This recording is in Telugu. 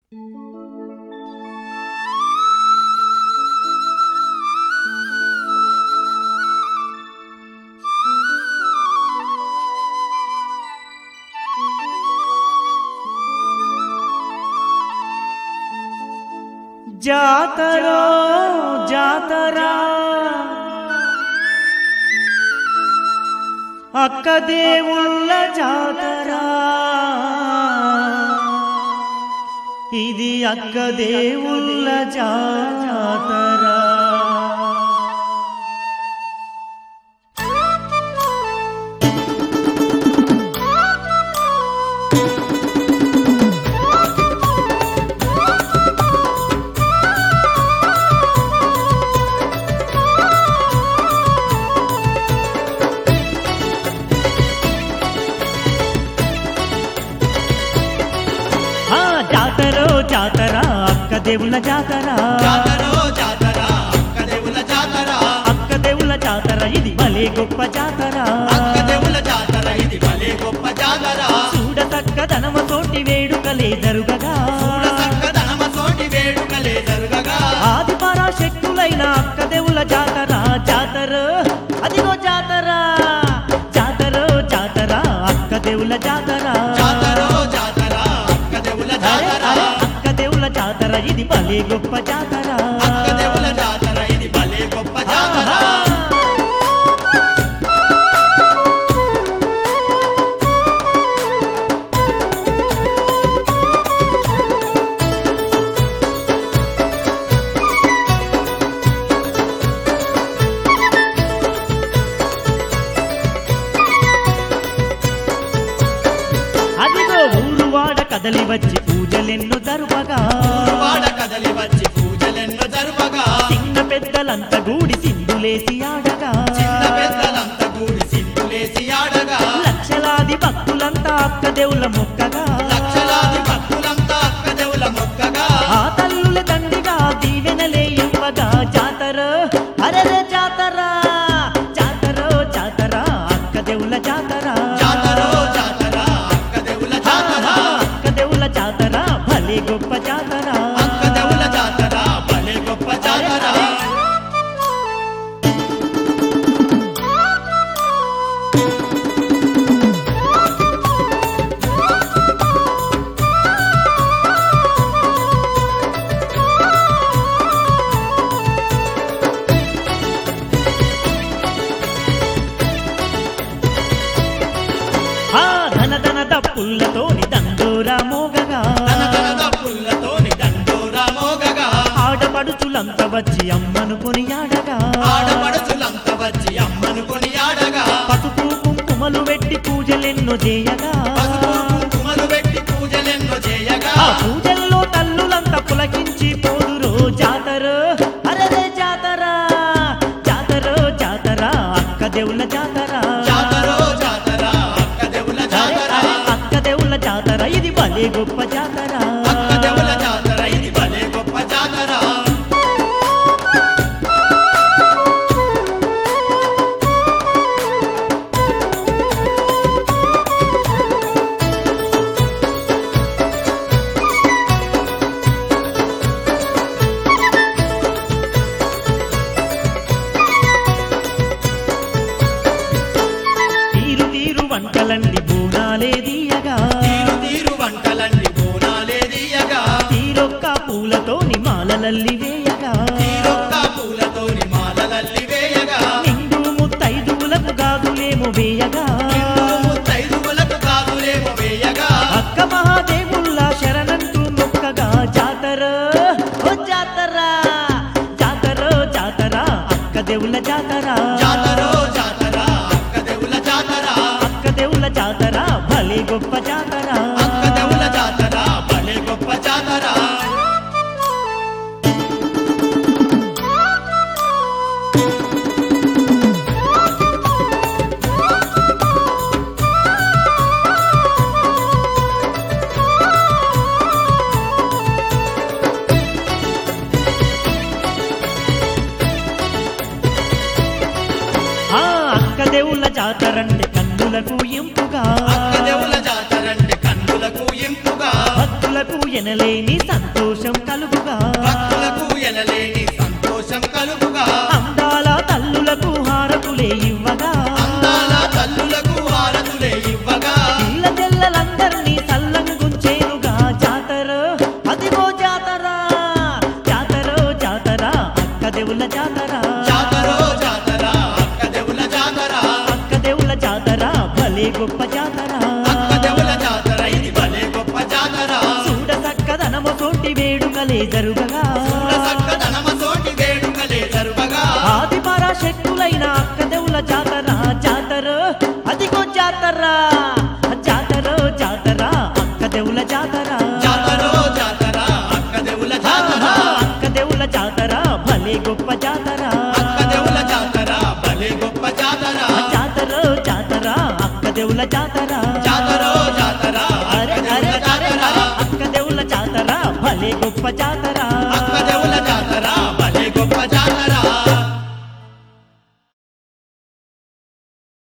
జాతరో జాతరా అక్క దేవుళ్ళ జాతరా ఇది అక్క దేవుళ్ళ జాతరా ఆ జాతరో జాతర అక్క దేవుళ్ళ జాతర జాతరో జాతర అక్క దేవుల జాతర అక్క దేవుళ్ళ జాతర ఇది భలే గొప్ప జాతర అక్క దేవుల జాతర ఇది భలే గొప్ప జాతర చూడ చక్కదనమ తోటి వేడుకలే జరుగగా చూడ చక్కదనమ తోటి వేడుకలే జరుగగా ఆది పరాశక్తులైన అక్క దేవుళ్ళ జాతర జాతర అదిగో జాతర జాతర జాతర అక్క దేవుళ్ళ జాతర జాతరో జాతర అక్క దేవుల అరే, జాతర అరే, అక్క దేవుళ్ళ జాతర ఇది భలే గొప్ప జాతర అక్క దేవుల జాతర ఇది భలే గొప్ప జాతర ఆహా. అదిగో ఊరు వాడ కదలి వచ్చి పూజలెన్నో జరుపగా వాడ కదలి వచ్చి పూజలెన్నో జరుపగా చిన్న పెద్దలంతా గూడి సింధులేసి ఆడగా చిన్న పెద్దలంతా కూడి సింధులేసి ఆడగా లక్షలాది భక్తులంతా అక్క దేవుళ్ళ మొక్కగా లక్షలాది భక్తులంతా అక్క దేవుల మొక్కగా ఆ తల్లుల దండిగా దీవెనలే ఇవ్వగా జాతర అరరే జాతర జాతర జాతర అక్క దేవుళ్ళ జాతర జాతరో జాతర అక్క దేవుల జాతర అక్క దేవుళ్ళ జాతర భలే గొప్ప జాతర అక్క దేవుల జాతర భలే గొప్ప జాతర ఆ ధన ధన దప్పుల్లతోని దండోరా మోగగా తనతన పుల్లతోని దండోరా మోగగా ఆడపడుచులంత వచ్చి అమ్మను కొనియాడగా ఆడపడుచులంతా వచ్చి అమ్మను కొనియాడగా పసుపు కుంకుమలు పెట్టి పూజలెన్నో చేయగా పసుపు కుంకుమలు పెట్టి పూజలెన్నో చేయగా ఆ పూజల్లో తల్లులంతా పులకించి పోదురో జాతర అరదే జాతర జాతర జాతర అక్క దేవుళ్ళ జాతర జాతరో జాతర అక్క దేవుల జాతర అక్క దేవుళ్ళ జాతర ఇది భలే గొప్ప జాతర అక్క దేవుల జాతర ఇది భలే గొప్ప జాతర తీరు తీరు వంటలండి బోనాలే దీయగా తీరు తీరు వంటలన్నీ బోనాలే దీయగా తీరొక్క పూలతోని మాలలల్లి వేయగా తీరొక్క పూలతోని మాలలల్లి వేయగా నిండు ముత్తైదువులకు గాదులేమో వేయగా ముత్తైదువులకు కాదులేమో వేయగా అక్క మహాదేవుళ్ళ శరణంటూ మొక్కగా జాతర ఓ జాతర జాతర జాతర అక్క దేవుళ్ళ జాతర జాతరో జాతర అక్క దేవుల జాతర అక్క దేవుళ్ళ జాతర భలే గొప్ప జాతర అక్క దేవుల జాతర భలే గొప్ప జాతర ఆ అక్క దేవుళ్ళ జాతరంటే కన్నులకు ఇంపుగా అక్క దేవుల జాతర అంటే కన్నులకు ఇంపుగా భక్తులకు ఎనలేని సంతోషం కలుగుగా భక్తులకు ఎనలేని సంతోషం కలుగుగా అందాల తల్లులకు హారతులే ఇవ్వగా అందాల తల్లులకు హారతులే ఇవ్వగా పిల్ల చెల్లలందరినీ సల్లంగుంచేనుగా జాతర అదిగో జాతర జాతర జాతర అక్క దేవుల జాతర జాతరో జాతర అక్క దేవుల జాతర అక్క దేవుల జాతర భలే గొప్ప జాతర అక్క దేవుల జాతర ఇది భలే గొప్ప జాతర చూడ చక్కదనము తోటి వేడుకలే జరుగగా సక్కదనమ తోటి వేడుకలే జరుగగా ఆది పరాశక్తులైన అక్క దేవుల జాతర జాతర అదిగో జాతర జాతర జాతర అక్క దేవుల జాతర జాతరో జాతర అక్క దేవుల జాతర అక్క దేవుల జాతర భలే గొప్ప జాతర అక్క దేవుల జాతర భలే గొప్ప జాతర జాతర జాతర అక్క దేవుల జాతర జాతరో జాతర అరే అక్క అరే దేవుల అరే జాతర అరే, అక్క దేవుల జాతర భలే గొప్ప జాతర అక్క దేవుల జాతర భలే గొప్ప జాతర